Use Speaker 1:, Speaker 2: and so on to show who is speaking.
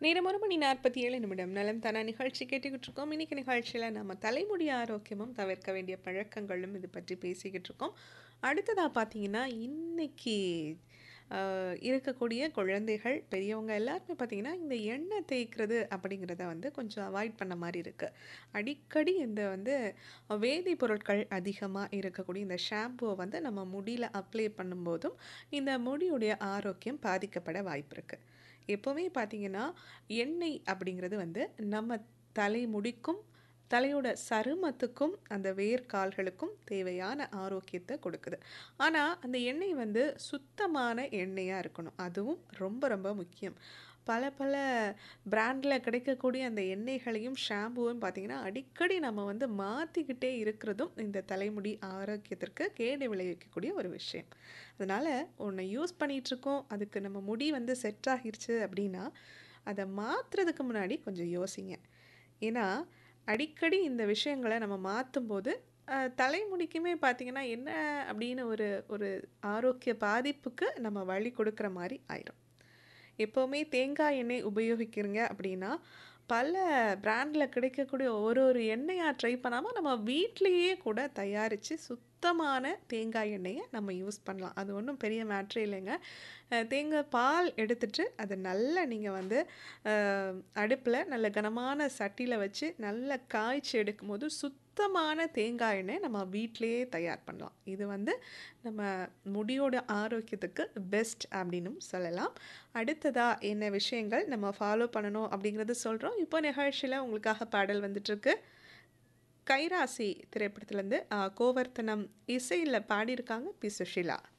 Speaker 1: நேரம் ஒரு மணி நாற்பத்தி ஏழு நிமிடம் நலம் தானா நிகழ்ச்சி கேட்டுக்கிட்டு இருக்கோம் இன்னைக்கு நிகழ்ச்சியில் நம்ம தலைமுடி ஆரோக்கியமும் தவிர்க்க வேண்டிய பழக்கங்களும் இது பற்றி பேசிக்கிட்டு இருக்கோம் அடுத்ததாக பார்த்தீங்கன்னா இன்னைக்கு ஆஹ், இருக்கக்கூடிய குழந்தைகள் பெரியவங்க எல்லாருமே பார்த்தீங்கன்னா இந்த எண்ணெய் தேய்க்கிறது அப்படிங்கிறத வந்து கொஞ்சம் அவாய்ட் பண்ண மாதிரி இருக்குது அடிக்கடி இந்த வந்து வேதிப்பொருட்கள் அதிகமாக இருக்கக்கூடிய இந்த ஷாம்புவை வந்து நம்ம முடியில் அப்ளை பண்ணும்போதும் இந்த முடியுடைய ஆரோக்கியம் பாதிக்கப்பட வாய்ப்பு இருக்குது எப்போவுமே பார்த்தீங்கன்னா எண்ணெய் அப்படிங்கிறது வந்து நம்ம தலைமுடிக்கும் தலையோட சருமத்துக்கும் அந்த வேர்க்கால்களுக்கும் தேவையான ஆரோக்கியத்தை கொடுக்குது ஆனால் அந்த எண்ணெய் வந்து சுத்தமான எண்ணெயாக இருக்கணும் அதுவும் ரொம்ப ரொம்ப முக்கியம் பல பல பிராண்டில் கிடைக்கக்கூடிய அந்த எண்ணெய்களையும் ஷாம்புவும் பார்த்திங்கன்னா அடிக்கடி நம்ம வந்து மாற்றிக்கிட்டே இருக்கிறதும் இந்த தலைமுடி ஆரோக்கியத்திற்கு கேடு விளைவிக்கக்கூடிய ஒரு விஷயம் அதனால் ஒன்று யூஸ் பண்ணிகிட்ருக்கோம் அதுக்கு நம்ம முடி வந்து செட் ஆகிருச்சு அப்படின்னா அதை மாற்றுறதுக்கு முன்னாடி கொஞ்சம் யோசிங்க ஏன்னா அடிக்கடி இந்த விஷயங்களை நம்ம மாற்றும்போது தலைமுடிக்குமே பார்த்திங்கன்னா என்ன அப்படின்னு ஒரு ஒரு ஆரோக்கிய பாதிப்புக்கு நம்ம வழி கொடுக்குற மாதிரி ஆயிரும் எப்போவுமே தேங்காய் எண்ணெய் உபயோகிக்கிறீங்க அப்படின்னா பல பிராண்டில் கிடைக்கக்கூடிய ஒரு ஒரு எண்ணெயாக ட்ரை பண்ணாமல் நம்ம வீட்லேயே கூட தயாரித்து சுத்தமான தேங்காய் எண்ணெயை நம்ம யூஸ் பண்ணலாம் அது ஒன்றும் பெரிய மேட்ரு இல்லைங்க அஹ் தேங்காய் பால் எடுத்துட்டு அதை நல்லா நீங்கள் வந்து அடுப்பில் நல்ல கனமான சட்டியில் வச்சு நல்லா காய்ச்சி எடுக்கும்போது சுத்தமான தேங்காய் எண்ணெய் நம்ம வீட்டிலேயே தயார் பண்ணலாம் இது வந்து நம்ம முடியோட ஆரோக்கியத்துக்கு பெஸ்ட் அப்படின்னும் சொல்லலாம் அடுத்ததாக என்ன விஷயங்கள் நம்ம ஃபாலோ பண்ணணும் அப்படிங்கிறத சொல்கிறோம் இப்போ நிகழ்ச்சியில் உங்களுக்காக பாடல் வந்துட்டுருக்கு கைராசி திரைப்படத்துலேருந்து கோவர்த்தனம் இசையில் பாடியிருக்காங்க பி சுஷிலா